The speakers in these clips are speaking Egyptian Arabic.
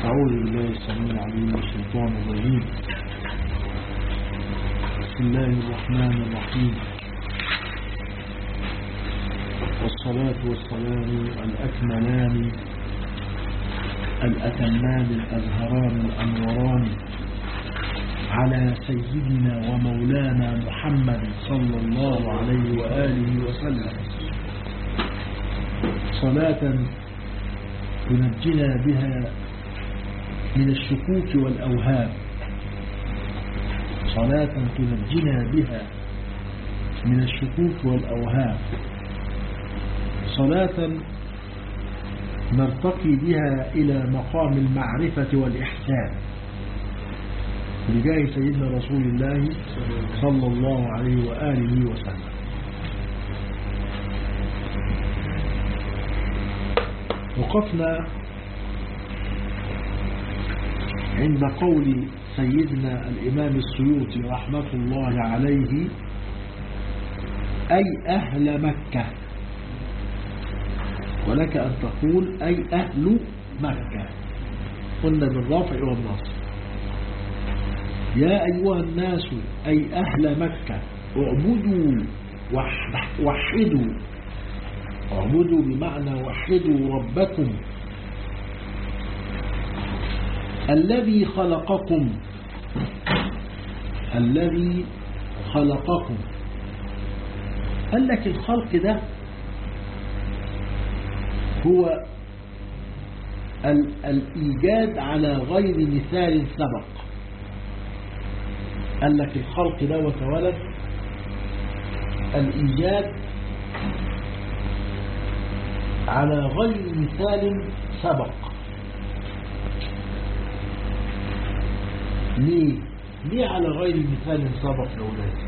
أعوذ بالله السميع العليم من الشيطان الرجيم بسم الله الرحمن الرحيم والصلاة والسلام الأكملان الأتمان الأزهران الأنوران على سيدنا ومولانا محمد صلى الله عليه وآله وسلم صلاة تنجنا بها من الشكوك والأوهام صلاة تنجنا بها من الشكوك والأوهام صلاة نرتقي بها إلى مقام المعرفة والإحسان لجاه سيدنا رسول الله صلى الله عليه وآله وسلم وقفنا عند قول سيدنا الإمام السيوطي رحمة الله عليه أي أهل مكة ولك أن تقول أي أهل مكة قلنا بالرفع والنصب يا أيها الناس أي أهل مكة اعبدوا وحدوا اعبدوا بمعنى وحدوا ربكم الذي خلقكم الذي خلقكم قال لك الخلق ده هو ال الإيجاد على غير مثال سبق قال لك الخلق ده وتولد الإيجاد على غير مثال سبق ليه ليه على غير مثال سبق يا ولاد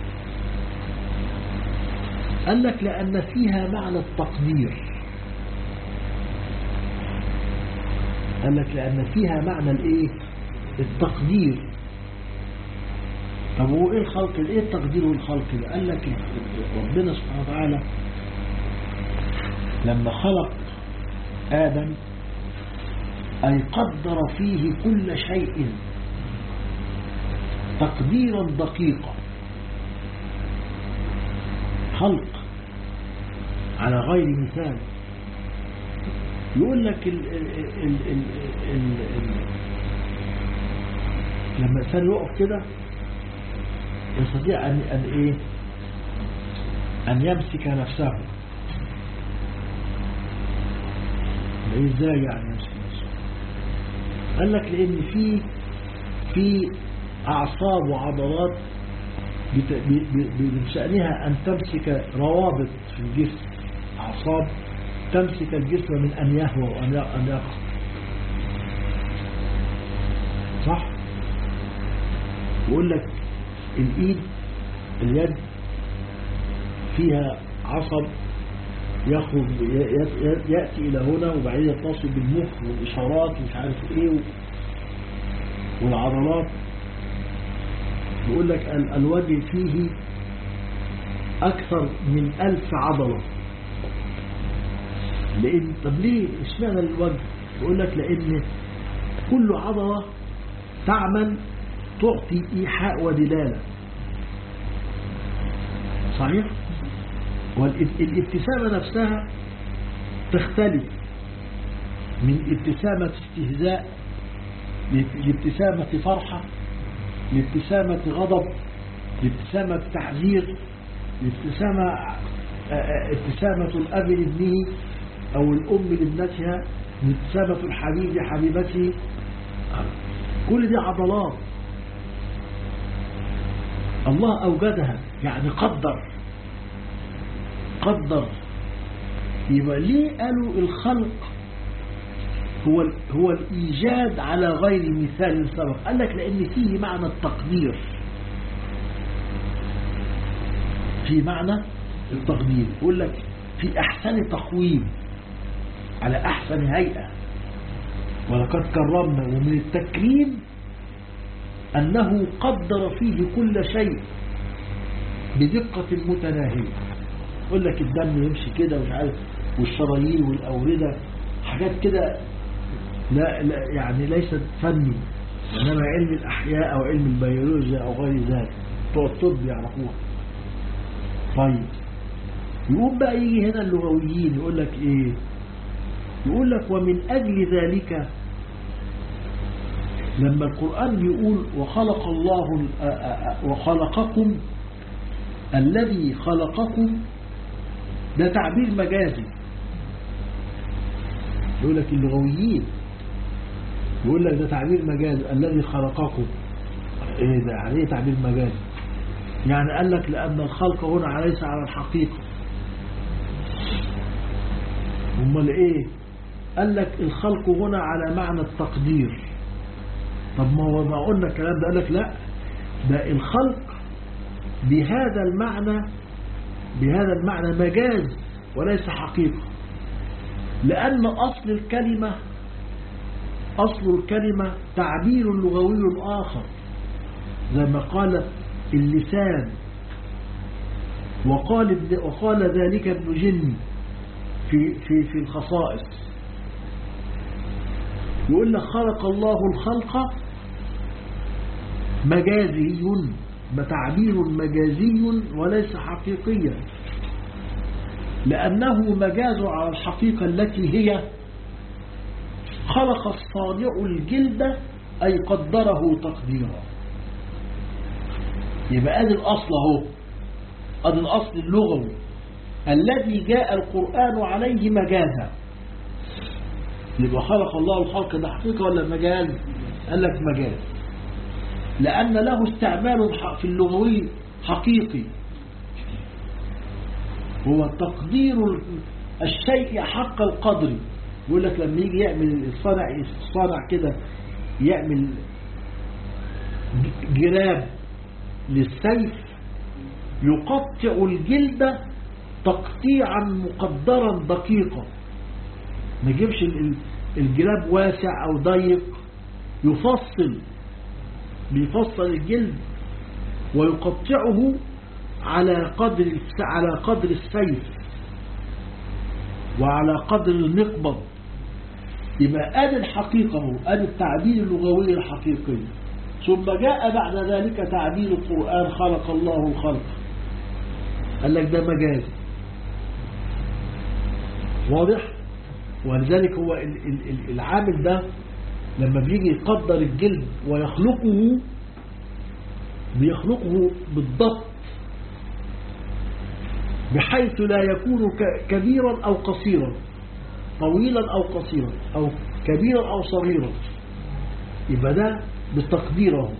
قال لك لأن فيها معنى التقدير قال لك لأن فيها معنى الايه التقدير طب هو ايه الخلق ايه التقدير والخلق ده قال لك ربنا سبحانه وتعالى لما خلق آدم أي قدر فيه كل شيء تقديرا دقيقا خلق على غير مثال يقول لك ال ال ال ال ال ال لما الإنسان يقف كده يستطيع أن, أن إيه أن يمسك نفسه ازاي يعني يمسك نفسه قال لك لأن في في أعصاب وعضلات بشأنها أن تمسك روابط في الجسم أعصاب تمسك الجسم من أن يهوى وأن يقصد صح يقول لك الإيد اليد فيها عصب يخرج يأتي إلى هنا وبعدين يتصل بالمخ والإشارات ومش عارف إيه والعضلات يقول لك الوجه فيه أكثر من ألف عضلة لأن طب ليه اشمعنى الوجه يقول لك لأن كل عضلة تعمل تعطي إيحاء ودلالة صحيح والابتسامة نفسها تختلف من ابتسامة استهزاء لابتسامة فرحة لابتسامة غضب لابتسامة تحذير لابتسامة ابتسامة الأب لابنه أو الأم لابنتها ابتسامة الحبيب لحبيبته كل دي عضلات الله أوجدها يعني قدر قدر يبقى ليه قالوا الخلق هو هو الإيجاد على غير مثال سبق قال لك لأن فيه معنى التقدير في معنى التقدير يقول لك في أحسن تقويم على أحسن هيئة ولقد كرمنا ومن التكريم أنه قدر فيه كل شيء بدقة متناهية يقول لك الدم يمشي كده ومش عارف والشرايين والأوردة حاجات كده لا, لا يعني ليست فني إنما علم الأحياء أو علم البيولوجيا أو غير ذلك بتوع الطب يعرفوها طيب يقوم بقى يجي هنا اللغويين يقول لك إيه يقول لك ومن أجل ذلك لما القرآن بيقول وخلق الله وخلقكم الذي خلقكم ده تعبير مجازي يقول لك اللغويين يقول لك ده تعبير مجازي الذي خلقكم ايه ده يعني ايه تعبير مجازي يعني قال لك لأن الخلق هنا ليس على الحقيقة امال ايه قال لك الخلق هنا على معنى التقدير طب ما هو ما قلنا الكلام ده قال لك لا ده الخلق بهذا المعنى بهذا المعنى مجاز وليس حقيقة لأن أصل الكلمة أصل الكلمة تعبير لغوي آخر زي ما قال اللسان وقال, وقال ذلك ابن جني في, في, في الخصائص يقول لك خلق الله الخلق مجازي تعبير مجازي وليس حقيقيا لأنه مجاز على الحقيقة التي هي خلق الصانع الجلد أي قدره تقديرا يبقى ادي الأصل اهو ادي الأصل اللغوي الذي جاء القرآن عليه مجازا يبقى خلق الله الخلق ده حقيقة ولا مجاز قال لك مجاز لأن له استعمال في اللغوي حقيقي هو تقدير الشيء حق القدر يقول لك لما يجي يعمل الصانع الصانع كده يعمل جراب للسيف يقطع الجلد تقطيعا مقدرا دقيقا ما يجيبش الجراب واسع او ضيق يفصل بيفصل الجلد ويقطعه على قدر على قدر السيف وعلى قدر المقبض يبقى ادي الحقيقة ادي التعبير اللغوي الحقيقي ثم جاء بعد ذلك تعبير القرآن خلق الله الخلق قال لك ده مجازي واضح ولذلك هو العامل ده لما بيجي يقدر الجلد ويخلقه بيخلقه بالضبط بحيث لا يكون كبيرا أو قصيرا طويلا أو قصيرا أو كبيرا أو صغيرا يبقى ده بتقديره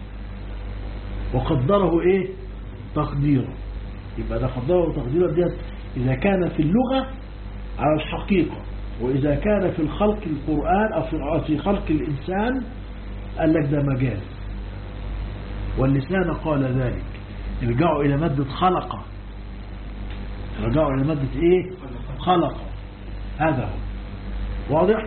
وقدره ايه تقديره يبقى ده قدره تقديره ديت إذا كان في اللغة على الحقيقة وإذا كان في الخلق القرآن أو في خلق الإنسان قال لك ده مجاز واللسان قال ذلك ارجعوا إلى مادة خلق ارجعوا إلى مادة إيه خلق هذا هو واضح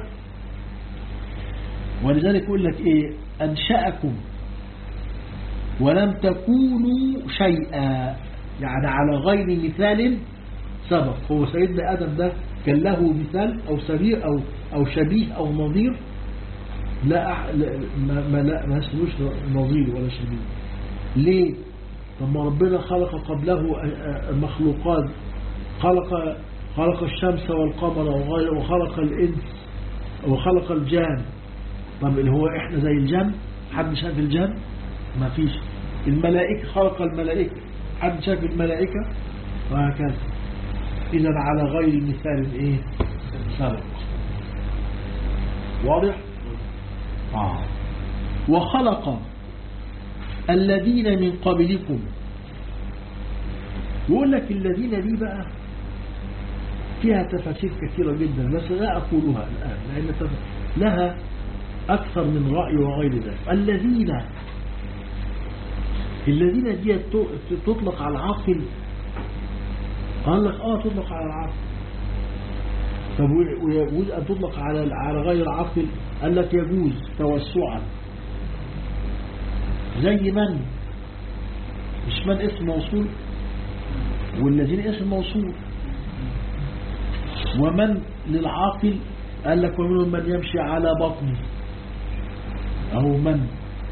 ولذلك يقول لك إيه أنشأكم ولم تكونوا شيئا يعني على غير مثال سبق هو سيدنا آدم ده كان له مثال أو سبير أو, أو شبيه أو نظير لا ما ما لا ما اسموش نظير ولا شبيه ليه طب ما ربنا خلق قبله مخلوقات خلق خلق الشمس والقمر وغيره وخلق الإنس وخلق الجان طب اللي هو احنا زي الجن حد شاف الجن ما فيش الملائكة خلق الملائكة حد شاف الملائكة وهكذا إذا على غير مثال إيه سبق واضح آه. وخلق الذين من قبلكم يقول لك الذين دي بقى فيها تفاسير كثيرة جدا بس لا أقولها الآن لأن لها أكثر من رأي وغير ذلك الذين الذين دي تطلق على العاقل قال لك اه تطلق على العاقل طب ويجوز أن تطلق على على غير العاقل قال لك يجوز توسعا زي من مش من اسم موصول والذين اسم موصول ومن للعاقل قال لك ومنهم من يمشي على بطنه أو من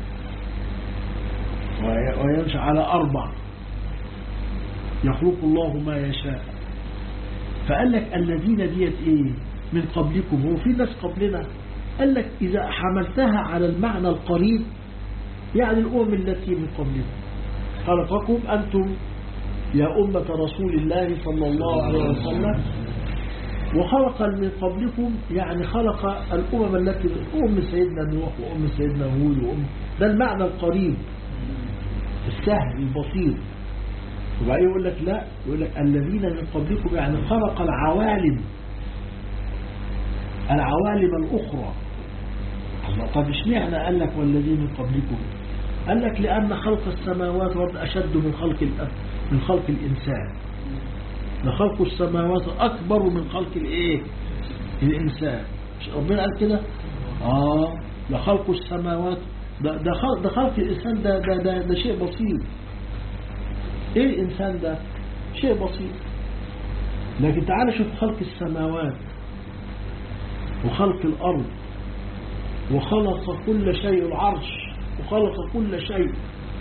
وي- ويمشي على أربع يخلق الله ما يشاء فقال لك الذين ديت ايه من قبلكم هو في ناس قبلنا قال لك إذا حملتها على المعنى القريب يعني الأمم التي من قبلكم خلقكم أنتم يا أمة رسول الله صلى الله عليه وسلم وخلق من قبلكم يعني خلق الأمم التي أم سيدنا نوح وأم سيدنا هود وأم ده المعنى القريب السهل البسيط وبعدين يقول لك لا يقول لك الذين من قبلكم يعني خلق العوالم العوالم الأخرى الله طب اشمعنى قال لك والذين من قبلكم قال لك لأن خلق السماوات والأرض أشد من خلق الأ- من خلق الإنسان لخلق السماوات أكبر من خلق الإيه الإنسان مش ربنا قال كده آه لخلق السماوات ده, ده, خلق, ده خلق الإنسان ده, ده, ده, ده شيء بسيط إيه الإنسان ده شيء بسيط لكن تعال شوف خلق السماوات وخلق الأرض وخلق كل شيء العرش وخلق كل شيء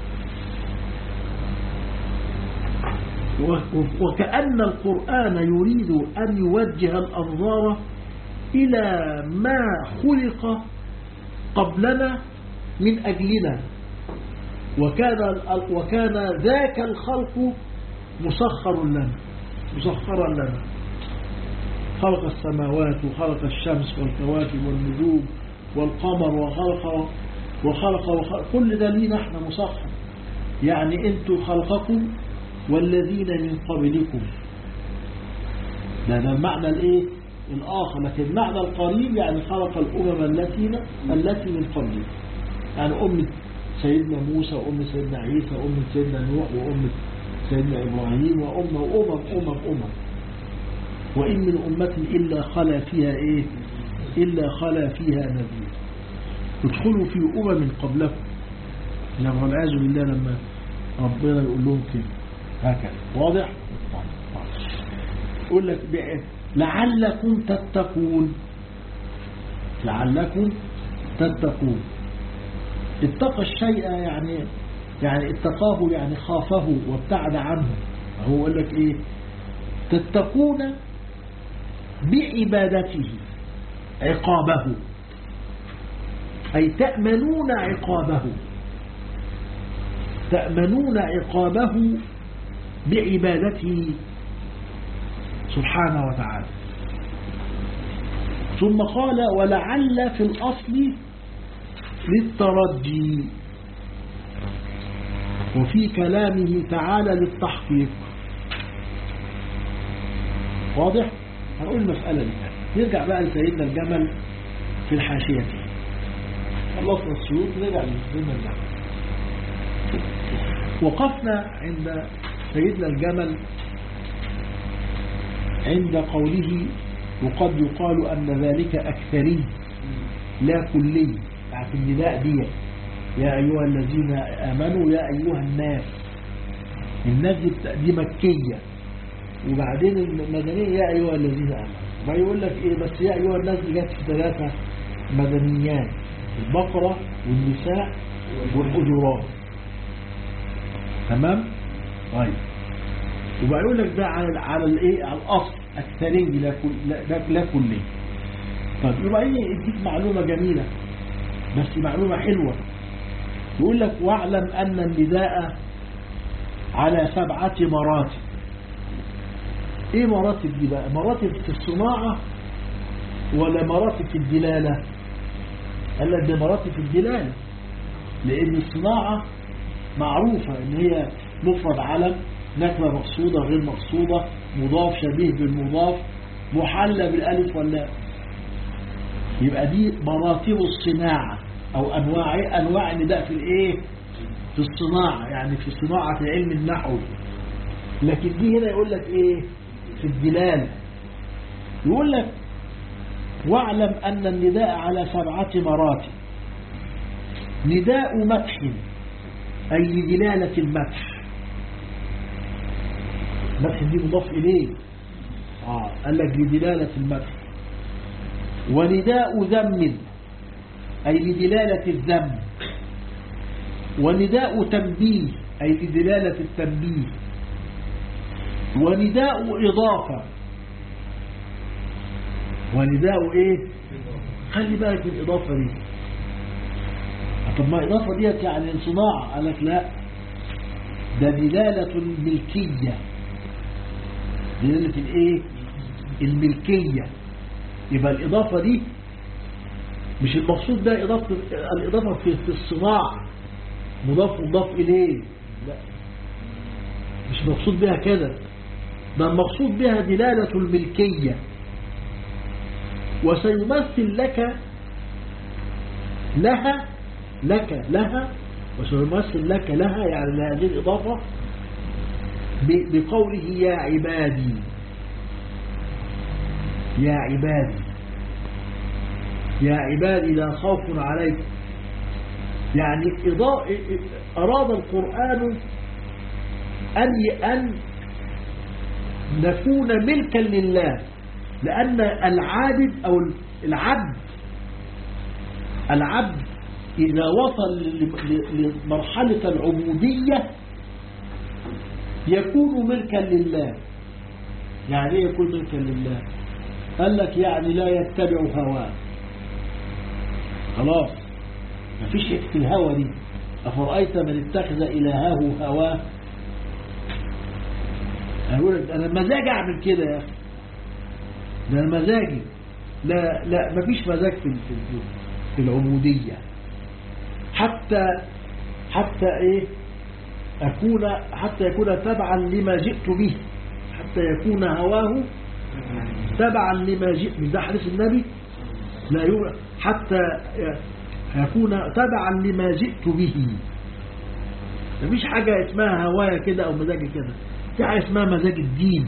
و- وكأن القرآن يريد أن يوجه الأنظار إلى ما خلق قبلنا من أجلنا وكان ال- وكان ذاك الخلق مسخر لنا مسخرا لنا خلق السماوات وخلق الشمس والكواكب والنجوم والقمر وخلق وخلق, وخلق كل ده لينا احنا مسخر يعني انتوا خلقكم والذين من قبلكم ده ده المعنى الايه الاخر لكن المعنى القريب يعني خلق الامم التي التي من قبلكم يعني ام سيدنا موسى وام سيدنا عيسى وام سيدنا نوح وام سيدنا ابراهيم وام وامم امم امم وان من امه الا خلا فيها ايه الا خلا فيها نذير ادخلوا في امم قبلكم لما والعياذ بالله لما ربنا يقول لهم كده هكذا واضح يقول لك بقى لعلكم تتقون لعلكم تتقون اتقى الشيء يعني يعني اتقاه يعني خافه وابتعد عنه هو يقول لك ايه تتقون بعبادته عقابه أي تأمنون عقابه تأمنون عقابه بعبادته سبحانه وتعالى ثم قال ولعل في الأصل للترجي وفي كلامه تعالى للتحقيق واضح؟ هنقول المسألة دي نرجع بقى لسيدنا الجمل في الحاشية خلصنا السيوط نرجع لسيدنا الجمل وقفنا عند سيدنا الجمل عند قوله وقد يقال أن ذلك أكثري لا كلي يعني النداء دي يا أيها الذين آمنوا يا أيها الناس الناس دي بت- دي مكية وبعدين المدنية يا أيها الذين آمنوا فيقول لك إيه بس يا أيها الناس دي جت في ثلاثة مدنيات البقرة والنساء والحجرات تمام طيب وبقول لك ده على على الايه على الاصل الثاني لا كل لا, لا, لا كلي طيب يبقى ايه يديك معلومه جميله بس معلومه حلوه يقول لك واعلم ان النداء على سبعه مراتب ايه مراتب دي بقى مراتب في الصناعه ولا مراتب في الدلاله قال لك دي مراتب في الدلاله لان الصناعه معروفة ان هي مفرد علم نكرة مقصودة غير مقصودة مضاف شبيه بالمضاف محلى بالالف واللام يبقى دي مراتب الصناعة او انواع انواع النداء في الايه في الصناعة يعني في صناعة علم النحو لكن دي هنا يقول لك ايه في الدلالة يقول لك واعلم ان النداء على سبعة مراتب نداء مدح أي لدلالة المدح المدح دي مضاف إليه آه قال لك لدلالة المدح ونداء ذم أي لدلالة الذم ونداء تنبيه أي لدلالة التنبيه ونداء إضافة ونداء إيه خلي بالك من الإضافة دي طب ما الإضافة ديت يعني انصناع قال لك لا ده دلالة الملكية دلالة الايه الملكية يبقى الإضافة دي مش المقصود ده إضافة الإضافة في, في الصناعة مضاف مضاف إليه لا مش مقصود بها كده ده المقصود بها دلالة الملكية وسيمثل لك لها لك لها وسيمثل لك لها يعني لهذه الإضافة بقوله يا عبادي يا عبادي يا عبادي لا خوف عليكم يعني أراد القرآن أن أن نكون ملكا لله لأن العابد أو العبد العبد إذا وصل لمرحلة العبودية يكون ملكا لله يعني ايه يكون ملكا لله قال لك يعني لا يتبع هواه خلاص مفيش في الهوى دي أفرأيت من اتخذ إلهه هواه أقول لك أنا مزاجي أعمل كده يا أخي ده أنا مزاجي لا لا مفيش مزاج في في العبودية حتى حتى إيه أكون حتى يكون تبعا لما جئت به حتى يكون هواه تبعا لما جئت ده حديث النبي لا يوجد حتى يكون تبعا لما جئت به مفيش حاجة اسمها هوايا كده أو مزاجي كده في حاجة اسمها مزاج الدين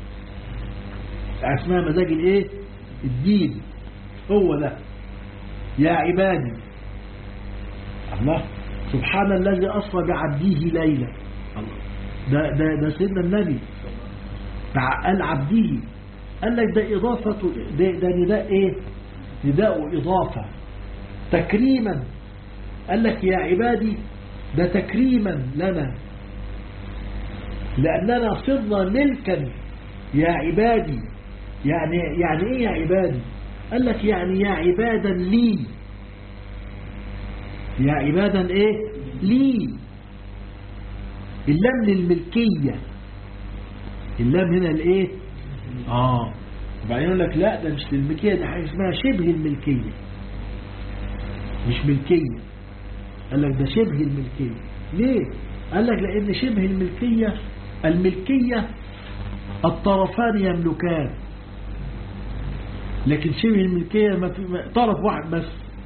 اسمها مزاج الايه الدين هو ده يا عبادي الله سبحان الذي أسرى بعبده ليلة ده, ده, ده سيدنا النبي قال عبده قال لك ده إضافة ده, ده نداء إيه نداء إضافة تكريما قال لك يا عبادي ده تكريما لنا لأننا صرنا ملكا يا عبادي يعني يعني إيه يا عبادي قال لك يعني يا عبادا لي يا عبادا ايه لي اللام للملكية اللام هنا الايه اه وبعدين يقول لك لا ده مش للملكية ده حاجة اسمها شبه الملكية مش ملكية قال لك ده شبه الملكية ليه قال لك لان شبه الملكية الملكية الطرفان يملكان لكن شبه الملكية ما في طرف واحد بس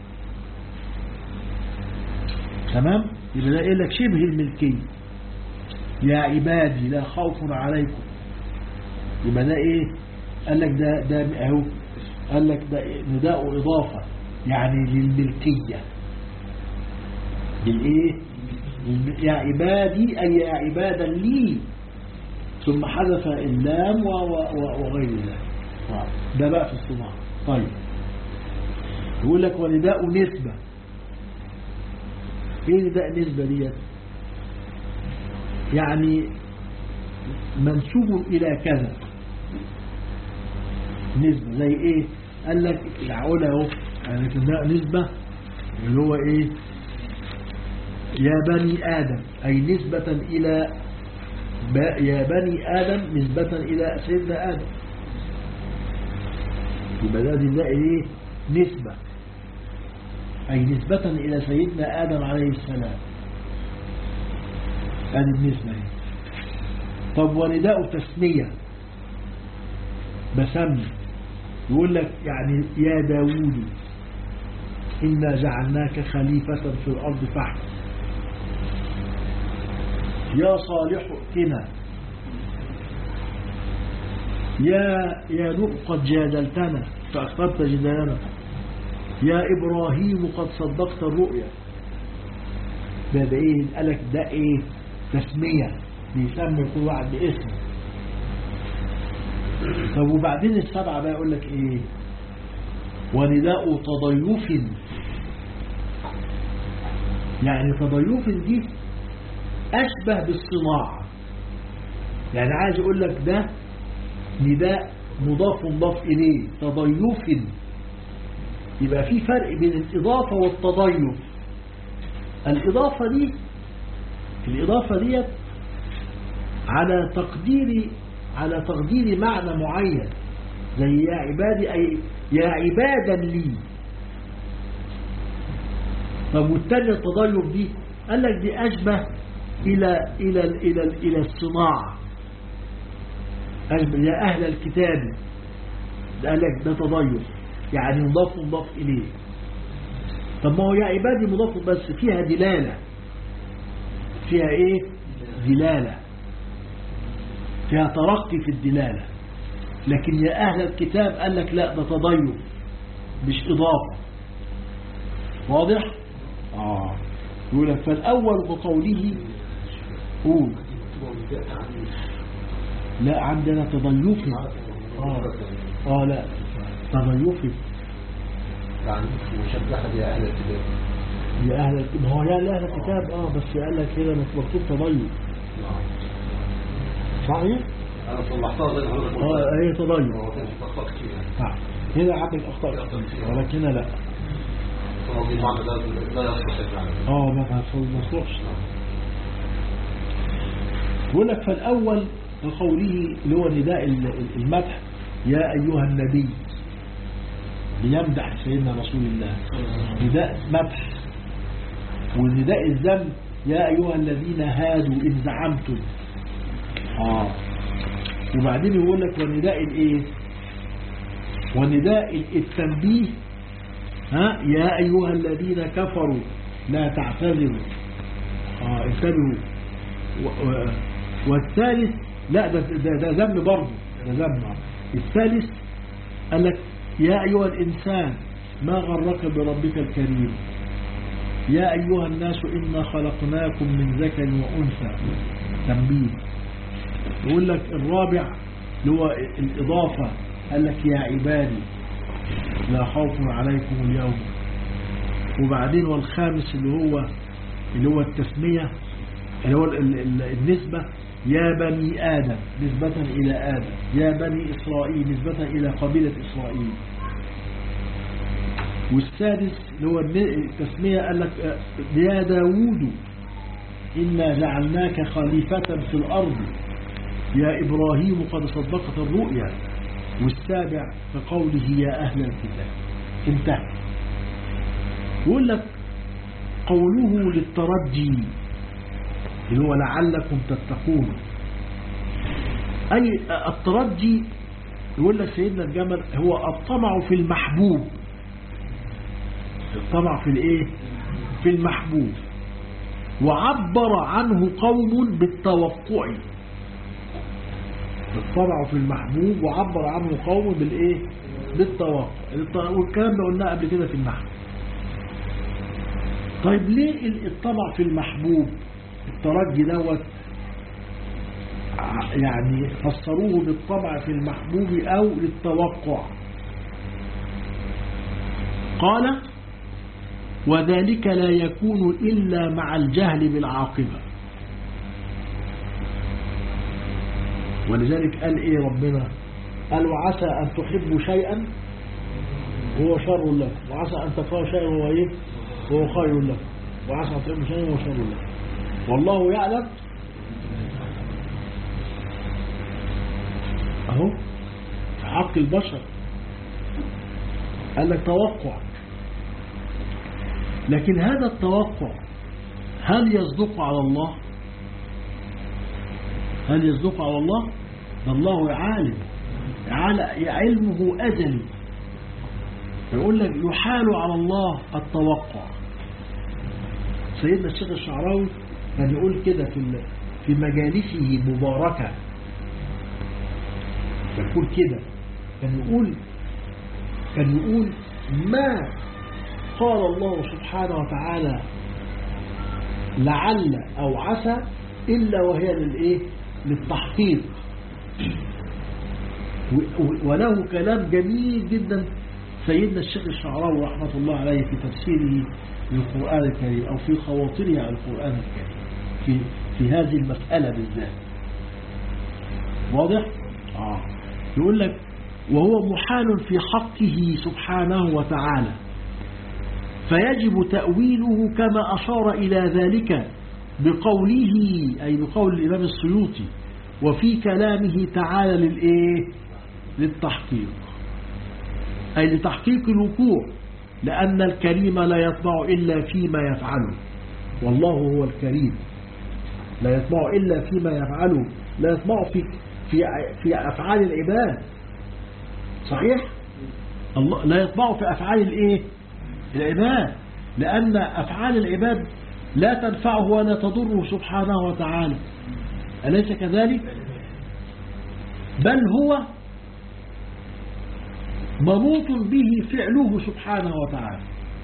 تمام يبقى ده يقول لك شبه الملكية يا عبادي لا خوف عليكم يبقى ده ايه قال لك ده ده اهو قال لك ده نداء اضافه يعني للملكيه للايه يا عبادي اي يا عبادا لي ثم حذف اللام وغير ذلك ده بقى في الصناعه طيب يقول لك ونداء نسبه ايه نداء نسبه ديت يعني منسوب إلى كذا نسبة زي ايه قال لك العقول اهو يعني ده نسبة اللي هو ايه يا بني آدم أي نسبة إلى يا بني آدم نسبة إلى سيدنا آدم يبقى ده دي ايه نسبة أي نسبة إلى سيدنا آدم عليه السلام هذه النسبة هي. طب ونداء تسمية بسمي يقول لك يعني يا داوود إنا جعلناك خليفة في الأرض فحم يا صالح ائتنا يا يا نوح قد جادلتنا فأخبرت جدالنا يا إبراهيم قد صدقت الرؤيا ده ده ايه قالك ده ايه تسمية بيسمي كل واحد باسمه طب وبعدين السبعة بقى يقول لك ايه ونداء تضيف يعني تضيف دي أشبه بالصناعة يعني عايز أقول لك ده نداء مضاف مضاف إليه تضيف يبقى في فرق بين الإضافة والتضيف الإضافة دي الإضافة دي على تقدير على تقدير معنى معين زي يا عبادي أي يا عبادا لي طب والتانية التضيف دي قال لك دي أشبه إلى إلى إلى إلى الصناعة أشبه يا أهل الكتاب ده قال لك ده تضيف يعني مضاف مضاف إليه طب ما هو يا عبادي مضاف بس فيها دلالة فيها إيه دلالة فيها ترقي في الدلالة لكن يا أهل الكتاب قال لك لا ده تضيف مش إضافة واضح آه يقول لك فالأول بقوله قول لا عندنا تضيفي آه آه لا تضيفي يعني مشبهة يا أهل الكتاب يا أهل الكتاب ما هو يا أهل الكتاب آه بس قال لك كده مكتوب تضيف صحيح؟ أنا صلحتها زي ما حضرتك اه هي تضيف هو كان في أخطاء كتير يعني نعم هنا عندك أخطاء ولكن لا هو دي المعنى ده لا يصلح يعني اه ما ما مصلحش يقول لك فالأول قوله اللي هو نداء المدح يا أيها النبي بيمدح سيدنا رسول الله نداء مدح والنداء الذم يا أيها الذين هادوا إن زعمتم آه وبعدين يقول لك ونداء الايه ونداء التنبيه ها يا أيها الذين كفروا لا تعتذروا آه انتبهوا و- و- والثالث لا ده ده, ده ذم برضه ده ذم الثالث قال لك يا أيها الإنسان ما غرك بربك الكريم يا أيها الناس إنا خلقناكم من ذكر وأنثى تنبيه يقول لك الرابع اللي هو الإضافة قال لك يا عبادي لا خوف عليكم اليوم وبعدين والخامس اللي هو اللي هو التسمية اللي هو ال- ال- النسبة يا بني آدم نسبة إلى آدم يا بني إسرائيل نسبة إلى قبيلة إسرائيل والسادس اللي هو الن- التسمية قال لك آه، يا داوود إنا جعلناك خليفة في الأرض يا إبراهيم قد صدقت الرؤيا والسابع كقوله يا أهل الكتاب انتهى يقول لك قوله للترجي اللي هو لعلكم تتقون أي الترجي يقول لك سيدنا الجمل هو الطمع في المحبوب الطمع في الايه في المحبوب وعبر عنه قوم بالتوقع الطمع في المحبوب وعبر عنه قوم بالايه بالتوقع الط- والكلام ده قلناه قبل كده في النحو طيب ليه ال- الطمع في المحبوب الترجي دوت ع- يعني فسروه بالطمع في المحبوب او للتوقع قال وذلك لا يكون إلا مع الجهل بالعاقبة ولذلك قال إيه ربنا قال وعسى أن تحبوا شيئا هو شر لكم وعسى أن تكرهوا شيئا هو إيه هو خير لكم وعسى أن تحبوا شيئا هو شر لكم والله يعلم أهو في حق البشر قال لك توقع لكن هذا التوقع هل يصدق على الله هل يصدق على الله ده الله عالم عال- علمه أزلي يقول لك يحال على الله التوقع سيدنا الشيخ الشعراوي كان يقول كده في ال- في مجالسه مباركة يقول كده كان يقول كان يقول ما قال الله سبحانه وتعالى لعل أو عسى إلا وهي للإيه للتحقيق و- و- وله كلام جميل جدا سيدنا الشيخ الشعراوي رحمة الله عليه في تفسيره للقرآن الكريم أو في خواطره على القرآن الكريم في, في هذه المسألة بالذات واضح؟ آه. يقول لك وهو محال في حقه سبحانه وتعالى فيجب تأويله كما أشار إلى ذلك بقوله أي بقول الإمام السيوطي وفي كلامه تعالى للإيه للتحقيق أي لتحقيق الوقوع لأن الكريم لا يطمع إلا فيما يفعله والله هو الكريم لا يطمع إلا فيما يفعله لا يطمع في في في أفعال العباد صحيح الله لا يطمع في أفعال الإيه العباد لأن أفعال العباد لا تنفعه ولا تضره سبحانه وتعالى أليس كذلك بل هو منوط به فعله سبحانه وتعالى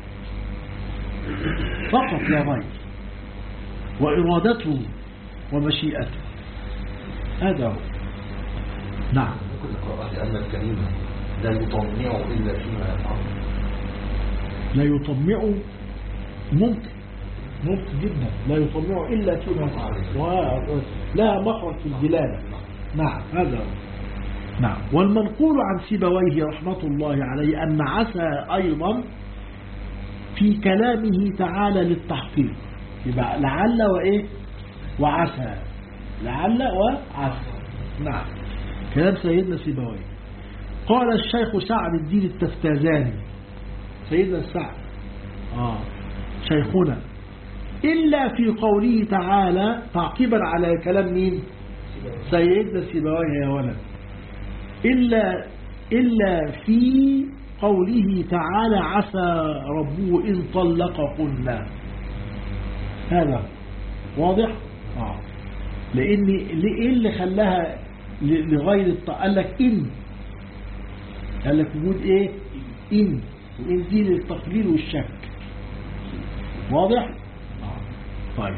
فقط لا غير وإرادته ومشيئته هذا هو نعم ممكن نقرأ لأن الكريم لا يطمع إلا فيما يفعل لا يطمع ممكن ممكن جدا لا يطمع إلا فيما يفعل ولها مخرج في الدلالة نعم هذا هو نعم والمنقول عن سيبويه رحمة الله عليه أن عسى أيضا في كلامه تعالى للتحقيق يبقى لعل وإيه وعسى لعل وعسى نعم كلام سيدنا سيبويه قال الشيخ سعد الدين التفتازاني سيدنا السعد آه شيخنا إلا في قوله تعالى تعقيبا على كلام مين سيدنا سيبويه يا ولد إلا, إلا في قوله تعالى عسى ربه إن طلق قلنا هذا واضح آه. لأن إيه اللي خلاها لغير الطاعة قال لك إن قال لك وجود إيه إن وإن دي للتقليل والشك واضح آه. طيب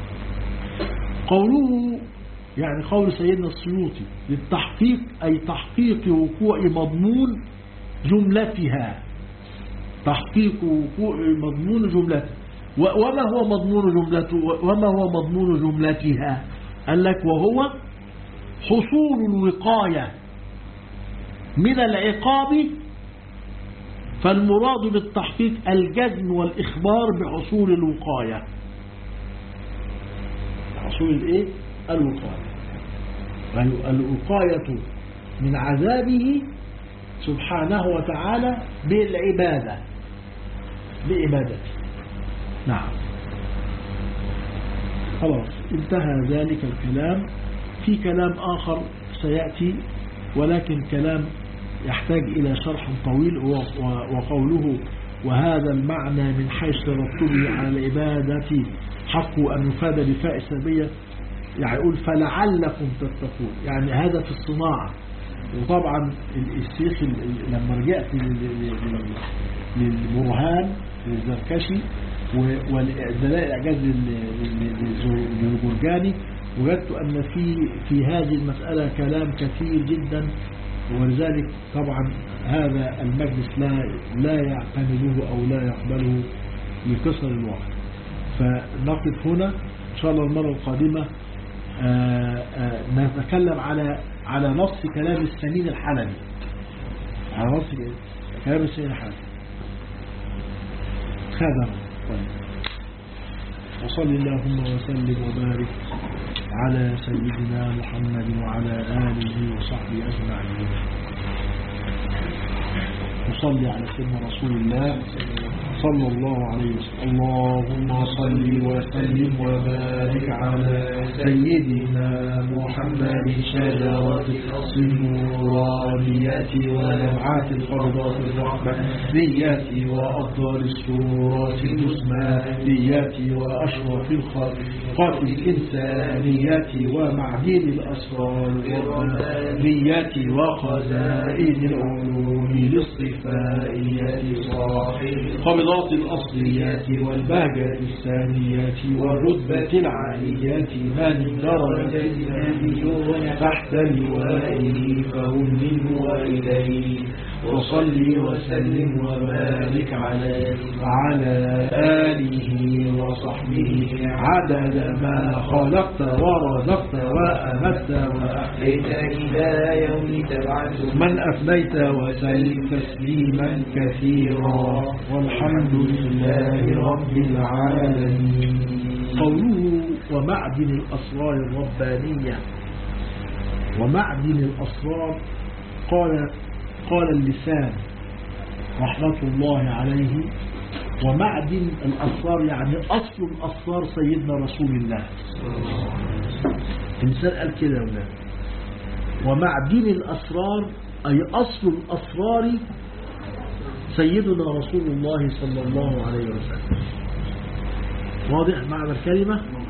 قوله يعني قول سيدنا السيوطي للتحقيق أي تحقيق وقوع مضمون جملتها تحقيق وقوع مضمون جملتها وما هو مضمون جملته وما هو مضمون جملتها قال لك وهو حصول الوقاية من العقاب فالمراد بالتحقيق الجزم والإخبار بحصول الوقاية حصول الايه الوقاية الوقاية من عذابه سبحانه وتعالى بالعبادة بإبادته نعم خلاص انتهى ذلك الكلام في كلام آخر سيأتي ولكن كلام يحتاج إلى شرح طويل وقوله وهذا المعنى من حيث ترتبه على العبادة حق أن يفاد بفاء سبية يعني يقول فلعلكم تتقون يعني هذا في الصناعة وطبعا الشيخ لما رجعت للبرهان للزركشي ودلائل الإعجاز للجرجاني وجدت أن في في هذه المسألة كلام كثير جدا ولذلك طبعا هذا المجلس لا لا يعتمده أو لا يقبله لكسر الوقت فنقف هنا إن شاء الله المرة القادمة آآ آآ نتكلم على على نص كلام السمين الحلبي على نص كلام السمين الحلبي هذا طيب وصل اللهم وسلم وبارك على سيدنا محمد وعلى آله وصحبه أجمعين نصلي على سيدنا رسول الله صلى الله عليه وسلم اللهم صل وسلم وبارك على سيدنا محمد شجرة النورانية ولمعات الفرضات الرحمنية وأفضل السورات الجسمانية وأشرف الخلقات الإنسانية ومعدن الأسرار الربانية وخزائن العلوم للصفائية صاحب قبل الصفات الأصليات والبهجة الثانيات والرتبة العاليات من درجة النبيون تحت لوائه فهم منه وإليه وصل وسلم وبارك عليه وعلى آله وصحبه عدد ما خلقت ورزقت وأمت وأحييت إلى يوم تبعث من أثنيت وسلم تسليما كثيرا والحمد لله رب العالمين قوله ومعدن الأسرار الربانية ومعدن الأسرار قال قال اللسان رحمة الله عليه ومعدن الأسرار يعني أصل الأسرار سيدنا رسول الله الإنسان قال كده يا ولاد ومعدن الأسرار أي أصل الأسرار سيدنا رسول الله صلى الله عليه وسلم واضح معنى الكلمة